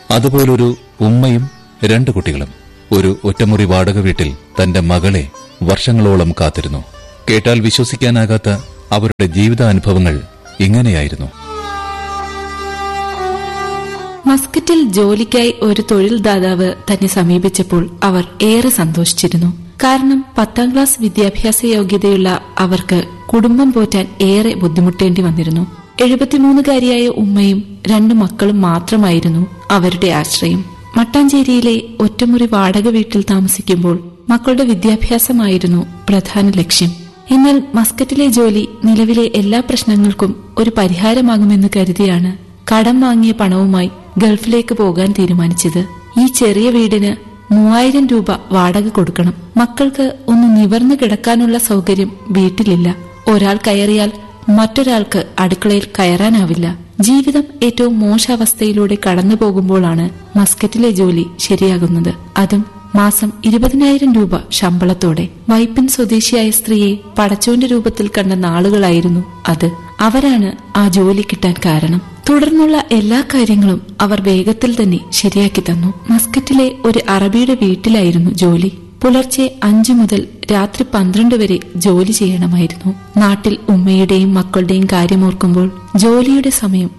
അതുപോലൊരു ഉമ്മയും രണ്ട് കുട്ടികളും ഒരു ഒറ്റമുറി വാടക വീട്ടിൽ തന്റെ മകളെ വർഷങ്ങളോളം കാത്തിരുന്നു കേട്ടാൽ വിശ്വസിക്കാനാകാത്ത അവരുടെ ജീവിതാനുഭവങ്ങൾ ഇങ്ങനെയായിരുന്നു മസ്കറ്റിൽ ജോലിക്കായി ഒരു തൊഴിൽ ദാതാവ് തന്നെ സമീപിച്ചപ്പോൾ അവർ ഏറെ സന്തോഷിച്ചിരുന്നു കാരണം പത്താം ക്ലാസ് വിദ്യാഭ്യാസ യോഗ്യതയുള്ള അവർക്ക് കുടുംബം പോറ്റാൻ ഏറെ ബുദ്ധിമുട്ടേണ്ടി വന്നിരുന്നു എഴുപത്തിമൂന്നുകാരിയായ ഉമ്മയും രണ്ടു മക്കളും മാത്രമായിരുന്നു അവരുടെ ആശ്രയം മട്ടാഞ്ചേരിയിലെ ഒറ്റമുറി വാടക വീട്ടിൽ താമസിക്കുമ്പോൾ മക്കളുടെ വിദ്യാഭ്യാസമായിരുന്നു പ്രധാന ലക്ഷ്യം എന്നാൽ മസ്കറ്റിലെ ജോലി നിലവിലെ എല്ലാ പ്രശ്നങ്ങൾക്കും ഒരു പരിഹാരമാകുമെന്ന് കരുതിയാണ് കടം വാങ്ങിയ പണവുമായി ഗൾഫിലേക്ക് പോകാൻ തീരുമാനിച്ചത് ഈ ചെറിയ വീടിന് മൂവായിരം രൂപ വാടക കൊടുക്കണം മക്കൾക്ക് ഒന്ന് നിവർന്നു കിടക്കാനുള്ള സൗകര്യം വീട്ടിലില്ല ഒരാൾ കയറിയാൽ മറ്റൊരാൾക്ക് അടുക്കളയിൽ കയറാനാവില്ല ജീവിതം ഏറ്റവും മോശാവസ്ഥയിലൂടെ കടന്നു പോകുമ്പോഴാണ് മസ്കറ്റിലെ ജോലി ശരിയാകുന്നത് അതും മാസം ഇരുപതിനായിരം രൂപ ശമ്പളത്തോടെ വൈപ്പിൻ സ്വദേശിയായ സ്ത്രീയെ പടച്ചോന്റെ രൂപത്തിൽ കണ്ട നാളുകളായിരുന്നു അത് അവരാണ് ആ ജോലി കിട്ടാൻ കാരണം തുടർന്നുള്ള എല്ലാ കാര്യങ്ങളും അവർ വേഗത്തിൽ തന്നെ ശരിയാക്കി തന്നു മസ്കറ്റിലെ ഒരു അറബിയുടെ വീട്ടിലായിരുന്നു ജോലി പുലർച്ചെ അഞ്ചു മുതൽ രാത്രി പന്ത്രണ്ട് വരെ ജോലി ചെയ്യണമായിരുന്നു നാട്ടിൽ ഉമ്മയുടെയും മക്കളുടെയും കാര്യമോർക്കുമ്പോൾ ജോലിയുടെ സമയം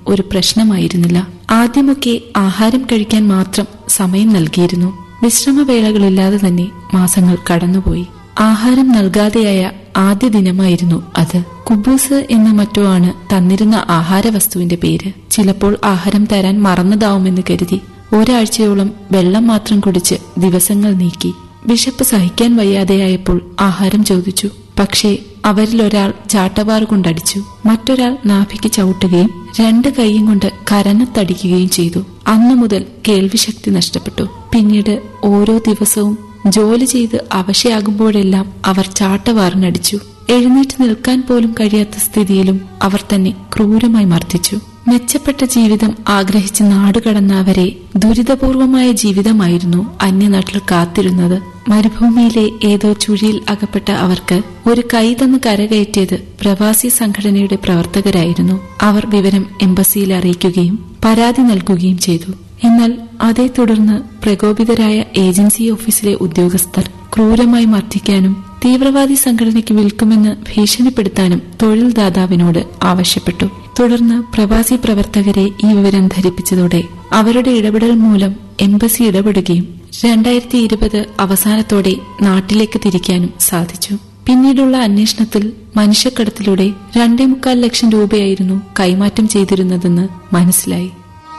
ഒരു പ്രശ്നമായിരുന്നില്ല ആദ്യമൊക്കെ ആഹാരം കഴിക്കാൻ മാത്രം സമയം നൽകിയിരുന്നു വിശ്രമവേളകളില്ലാതെ തന്നെ മാസങ്ങൾ കടന്നുപോയി ആഹാരം നൽകാതെയായ ആദ്യ ദിനമായിരുന്നു അത് കുബൂസ് എന്ന മറ്റോ ആണ് തന്നിരുന്ന ആഹാരവസ്തുവിന്റെ പേര് ചിലപ്പോൾ ആഹാരം തരാൻ മറന്നതാവുമെന്ന് കരുതി ഒരാഴ്ചയോളം വെള്ളം മാത്രം കുടിച്ച് ദിവസങ്ങൾ നീക്കി വിശപ്പ് സഹിക്കാൻ വയ്യാതെയായപ്പോൾ ആഹാരം ചോദിച്ചു പക്ഷേ അവരിൽ ഒരാൾ ചാട്ടവാറ് കൊണ്ടടിച്ചു മറ്റൊരാൾ നാഭിക്ക് ചവിട്ടുകയും രണ്ട് കൈയും കൊണ്ട് കരനത്തടിക്കുകയും ചെയ്തു അന്നു മുതൽ കേൾവിശക്തി നഷ്ടപ്പെട്ടു പിന്നീട് ഓരോ ദിവസവും ജോലി ചെയ്ത് അവശയാകുമ്പോഴെല്ലാം അവർ ചാട്ടവാറിനടിച്ചു എഴുന്നേറ്റ് നിൽക്കാൻ പോലും കഴിയാത്ത സ്ഥിതിയിലും അവർ തന്നെ ക്രൂരമായി മർദ്ദിച്ചു മെച്ചപ്പെട്ട ജീവിതം ആഗ്രഹിച്ച് നാടുകടന്ന അവരെ ദുരിതപൂർവമായ ജീവിതമായിരുന്നു അന്യനാട്ടിൽ കാത്തിരുന്നത് മരുഭൂമിയിലെ ഏതോ ചുഴിയിൽ അകപ്പെട്ട അവർക്ക് ഒരു കൈ തന്ന് കരകയറ്റിയത് പ്രവാസി സംഘടനയുടെ പ്രവർത്തകരായിരുന്നു അവർ വിവരം എംബസിയിൽ അറിയിക്കുകയും പരാതി നൽകുകയും ചെയ്തു എന്നാൽ അതേ തുടർന്ന് പ്രകോപിതരായ ഏജൻസി ഓഫീസിലെ ഉദ്യോഗസ്ഥർ ക്രൂരമായി മർദ്ദിക്കാനും തീവ്രവാദി സംഘടനയ്ക്ക് വിൽക്കുമെന്ന് ഭീഷണിപ്പെടുത്താനും തൊഴിൽ ദാതാവിനോട് ആവശ്യപ്പെട്ടു തുടർന്ന് പ്രവാസി പ്രവർത്തകരെ ഈ വിവരം ധരിപ്പിച്ചതോടെ അവരുടെ ഇടപെടൽ മൂലം എംബസി ഇടപെടുകയും രണ്ടായിരത്തി ഇരുപത് അവസാനത്തോടെ നാട്ടിലേക്ക് തിരിക്കാനും സാധിച്ചു പിന്നീടുള്ള അന്വേഷണത്തിൽ മനുഷ്യക്കടത്തിലൂടെ രണ്ടേ മുക്കാൽ ലക്ഷം രൂപയായിരുന്നു കൈമാറ്റം ചെയ്തിരുന്നതെന്ന് മനസ്സിലായി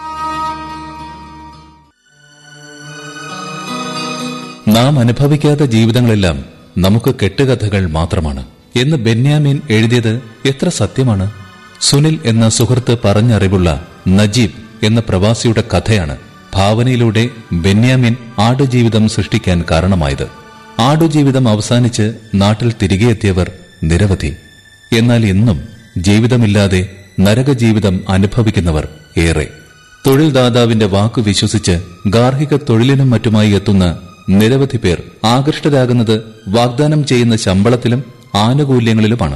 നാം അനുഭവിക്കാത്ത ജീവിതങ്ങളെല്ലാം നമുക്ക് കെട്ടുകഥകൾ മാത്രമാണ് എന്ന് ബെന്യാമീൻ എഴുതിയത് എത്ര സത്യമാണ് സുനിൽ എന്ന സുഹൃത്ത് പറഞ്ഞറിവുള്ള നജീബ് എന്ന പ്രവാസിയുടെ കഥയാണ് ഭാവനയിലൂടെ ബെന്യാമിൻ ആടുജീവിതം സൃഷ്ടിക്കാൻ കാരണമായത് ആടുജീവിതം അവസാനിച്ച് നാട്ടിൽ തിരികെ എത്തിയവർ നിരവധി എന്നാൽ ഇന്നും ജീവിതമില്ലാതെ നരകജീവിതം അനുഭവിക്കുന്നവർ ഏറെ തൊഴിൽ ദാതാവിന്റെ വാക്ക് വിശ്വസിച്ച് ഗാർഹിക തൊഴിലിനും മറ്റുമായി എത്തുന്ന നിരവധി പേർ ആകൃഷ്ടരാകുന്നത് വാഗ്ദാനം ചെയ്യുന്ന ശമ്പളത്തിലും ആനുകൂല്യങ്ങളിലുമാണ്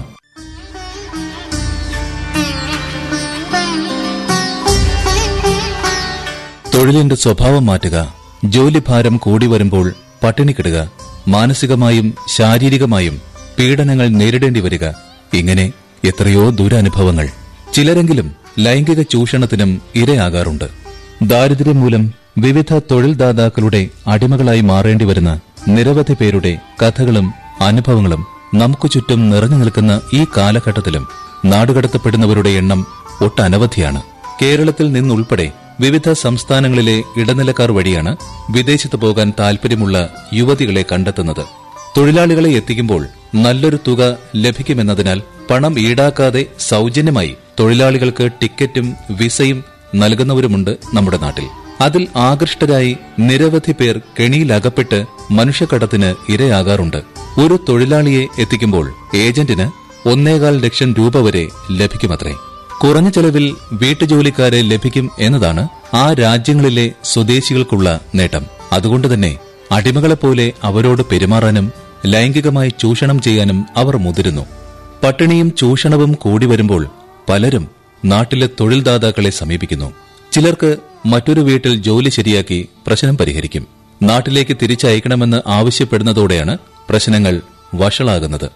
തൊഴിലിന്റെ സ്വഭാവം മാറ്റുക ജോലിഭാരം കൂടി വരുമ്പോൾ പട്ടിണിക്കിടുക മാനസികമായും ശാരീരികമായും പീഡനങ്ങൾ നേരിടേണ്ടി വരിക ഇങ്ങനെ എത്രയോ ദുരനുഭവങ്ങൾ ചിലരെങ്കിലും ലൈംഗിക ചൂഷണത്തിനും ഇരയാകാറുണ്ട് ദാരിദ്ര്യം മൂലം വിവിധ തൊഴിൽ ദാതാക്കളുടെ അടിമകളായി മാറേണ്ടി വരുന്ന നിരവധി പേരുടെ കഥകളും അനുഭവങ്ങളും നമുക്ക് ചുറ്റും നിറഞ്ഞു നിൽക്കുന്ന ഈ കാലഘട്ടത്തിലും നാടുകടത്തപ്പെടുന്നവരുടെ എണ്ണം ഒട്ടനവധിയാണ് കേരളത്തിൽ നിന്നുൾപ്പെടെ വിവിധ സംസ്ഥാനങ്ങളിലെ ഇടനിലക്കാർ വഴിയാണ് വിദേശത്ത് പോകാൻ താൽപര്യമുള്ള യുവതികളെ കണ്ടെത്തുന്നത് തൊഴിലാളികളെ എത്തിക്കുമ്പോൾ നല്ലൊരു തുക ലഭിക്കുമെന്നതിനാൽ പണം ഈടാക്കാതെ സൗജന്യമായി തൊഴിലാളികൾക്ക് ടിക്കറ്റും വിസയും നൽകുന്നവരുമുണ്ട് നമ്മുടെ നാട്ടിൽ അതിൽ ആകൃഷ്ടരായി നിരവധി പേർ കെണിയിലകപ്പെട്ട് മനുഷ്യക്കടത്തിന് ഇരയാകാറുണ്ട് ഒരു തൊഴിലാളിയെ എത്തിക്കുമ്പോൾ ഏജന്റിന് ഒന്നേകാൽ ലക്ഷം രൂപ വരെ ലഭിക്കുമത്രേ കുറഞ്ഞ ചെലവിൽ വീട്ടുജോലിക്കാരെ ലഭിക്കും എന്നതാണ് ആ രാജ്യങ്ങളിലെ സ്വദേശികൾക്കുള്ള നേട്ടം അതുകൊണ്ട് തന്നെ അടിമകളെപ്പോലെ അവരോട് പെരുമാറാനും ലൈംഗികമായി ചൂഷണം ചെയ്യാനും അവർ മുതിരുന്നു പട്ടിണിയും ചൂഷണവും കൂടി വരുമ്പോൾ പലരും നാട്ടിലെ തൊഴിൽദാതാക്കളെ സമീപിക്കുന്നു ചിലർക്ക് മറ്റൊരു വീട്ടിൽ ജോലി ശരിയാക്കി പ്രശ്നം പരിഹരിക്കും നാട്ടിലേക്ക് തിരിച്ചയക്കണമെന്ന് ആവശ്യപ്പെടുന്നതോടെയാണ് പ്രശ്നങ്ങൾ വഷളാകുന്നത്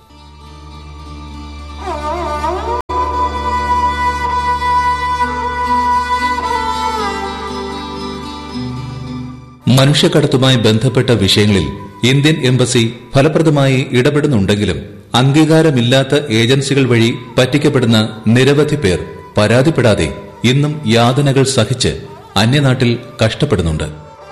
മനുഷ്യക്കടത്തുമായി ബന്ധപ്പെട്ട വിഷയങ്ങളിൽ ഇന്ത്യൻ എംബസി ഫലപ്രദമായി ഇടപെടുന്നുണ്ടെങ്കിലും അംഗീകാരമില്ലാത്ത ഏജൻസികൾ വഴി പറ്റിക്കപ്പെടുന്ന നിരവധി പേർ പരാതിപ്പെടാതെ ഇന്നും യാതനകൾ സഹിച്ച് അന്യനാട്ടിൽ കഷ്ടപ്പെടുന്നുണ്ട്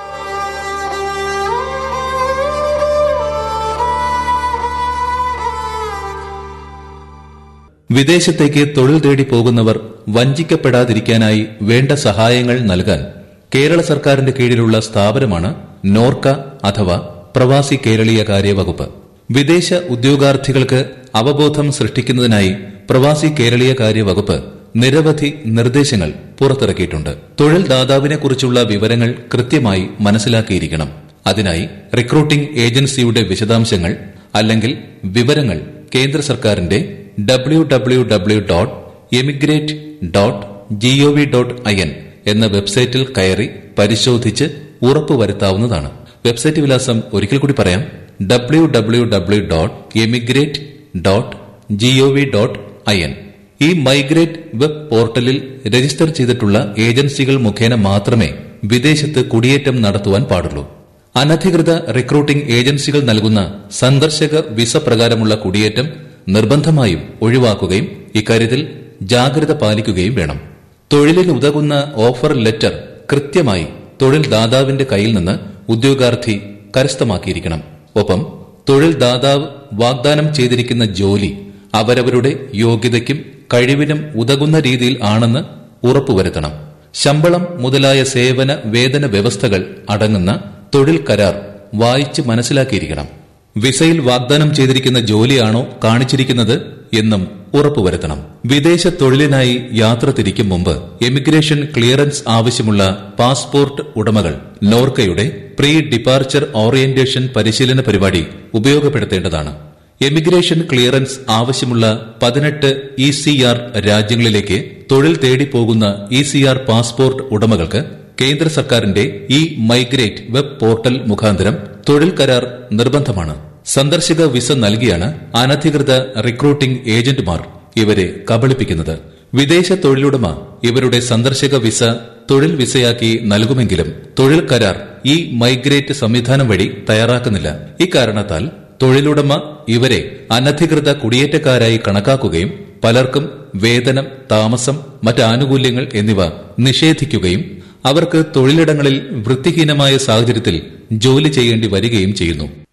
വിദേശത്തേക്ക് തൊഴിൽ തേടി പോകുന്നവർ വഞ്ചിക്കപ്പെടാതിരിക്കാനായി വേണ്ട സഹായങ്ങൾ നൽകാൻ കേരള സർക്കാരിന്റെ കീഴിലുള്ള സ്ഥാപനമാണ് നോർക്ക അഥവാ പ്രവാസി കേരളീയ കാര്യ വകുപ്പ് വിദേശ ഉദ്യോഗാർത്ഥികൾക്ക് അവബോധം സൃഷ്ടിക്കുന്നതിനായി പ്രവാസി കേരളീയ കാര്യ വകുപ്പ് നിരവധി നിർദ്ദേശങ്ങൾ പുറത്തിറക്കിയിട്ടുണ്ട് തൊഴിൽ ദാതാവിനെക്കുറിച്ചുള്ള വിവരങ്ങൾ കൃത്യമായി മനസ്സിലാക്കിയിരിക്കണം അതിനായി റിക്രൂട്ടിംഗ് ഏജൻസിയുടെ വിശദാംശങ്ങൾ അല്ലെങ്കിൽ വിവരങ്ങൾ കേന്ദ്ര സർക്കാരിന്റെ W W W dot emigrate dot G O V dot I N എന്ന വെബ്സൈറ്റിൽ കയറി പരിശോധിച്ച് ഉറപ്പുവരുത്താവുന്നതാണ് വെബ്സൈറ്റ് വിലാസം ഒരിക്കൽ കൂടി പറയാം W W W dot emigrate dot G O V dot I N E migrate web പോർട്ടലിൽ രജിസ്റ്റർ ചെയ്തിട്ടുള്ള ഏജൻസികൾ മുഖേന മാത്രമേ വിദേശത്ത് കുടിയേറ്റം നടത്തുവാൻ പാടുള്ളൂ അനധികൃത റിക്രൂട്ടിംഗ് ഏജൻസികൾ നൽകുന്ന സന്ദർശക വിസ പ്രകാരമുള്ള കുടിയേറ്റം നിർബന്ധമായും ഒഴിവാക്കുകയും ഇക്കാര്യത്തിൽ ജാഗ്രത പാലിക്കുകയും വേണം തൊഴിലിന് ഉതകുന്ന ഓഫർ ലെറ്റർ കൃത്യമായി തൊഴിൽ ദാതാവിന്റെ കയ്യിൽ നിന്ന് ഉദ്യോഗാർത്ഥി കരസ്ഥമാക്കിയിരിക്കണം ഒപ്പം തൊഴിൽ ദാതാവ് വാഗ്ദാനം ചെയ്തിരിക്കുന്ന ജോലി അവരവരുടെ യോഗ്യതയ്ക്കും കഴിവിനും ഉതകുന്ന രീതിയിൽ ആണെന്ന് ഉറപ്പുവരുത്തണം ശമ്പളം മുതലായ സേവന വേതന വ്യവസ്ഥകൾ അടങ്ങുന്ന തൊഴിൽ കരാർ വായിച്ച് മനസ്സിലാക്കിയിരിക്കണം വിസയിൽ വാഗ്ദാനം ചെയ്തിരിക്കുന്ന ജോലിയാണോ കാണിച്ചിരിക്കുന്നത് എന്നും ഉറപ്പുവരുത്തണം വിദേശ തൊഴിലിനായി യാത്ര തിരിക്കും മുമ്പ് എമിഗ്രേഷൻ ക്ലിയറൻസ് ആവശ്യമുള്ള പാസ്പോർട്ട് ഉടമകൾ നോർക്കയുടെ പ്രീ ഡിപ്പാർച്ചർ ഓറിയന്റേഷൻ പരിശീലന പരിപാടി ഉപയോഗപ്പെടുത്തേണ്ടതാണ് എമിഗ്രേഷൻ ക്ലിയറൻസ് ആവശ്യമുള്ള പതിനെട്ട് ഇ സി ആർ രാജ്യങ്ങളിലേക്ക് തൊഴിൽ തേടി പോകുന്ന ഇ സി ആർ പാസ്പോർട്ട് ഉടമകൾക്ക് കേന്ദ്ര സർക്കാരിന്റെ ഈ മൈഗ്രേറ്റ് വെബ് പോർട്ടൽ മുഖാന്തരം തൊഴിൽ കരാർ നിർബന്ധമാണ് സന്ദർശക വിസ നൽകിയാണ് അനധികൃത റിക്രൂട്ടിംഗ് ഏജന്റുമാർ ഇവരെ കബളിപ്പിക്കുന്നത് വിദേശ തൊഴിലുടമ ഇവരുടെ സന്ദർശക വിസ തൊഴിൽ വിസയാക്കി നൽകുമെങ്കിലും തൊഴിൽ കരാർ ഈ മൈഗ്രേറ്റ് സംവിധാനം വഴി തയ്യാറാക്കുന്നില്ല ഇക്കാരണത്താൽ തൊഴിലുടമ ഇവരെ അനധികൃത കുടിയേറ്റക്കാരായി കണക്കാക്കുകയും പലർക്കും വേതനം താമസം മറ്റ് ആനുകൂല്യങ്ങൾ എന്നിവ നിഷേധിക്കുകയും അവർക്ക് തൊഴിലിടങ്ങളിൽ വൃത്തിഹീനമായ സാഹചര്യത്തിൽ ജോലി ചെയ്യേണ്ടി വരികയും ചെയ്യുന്നു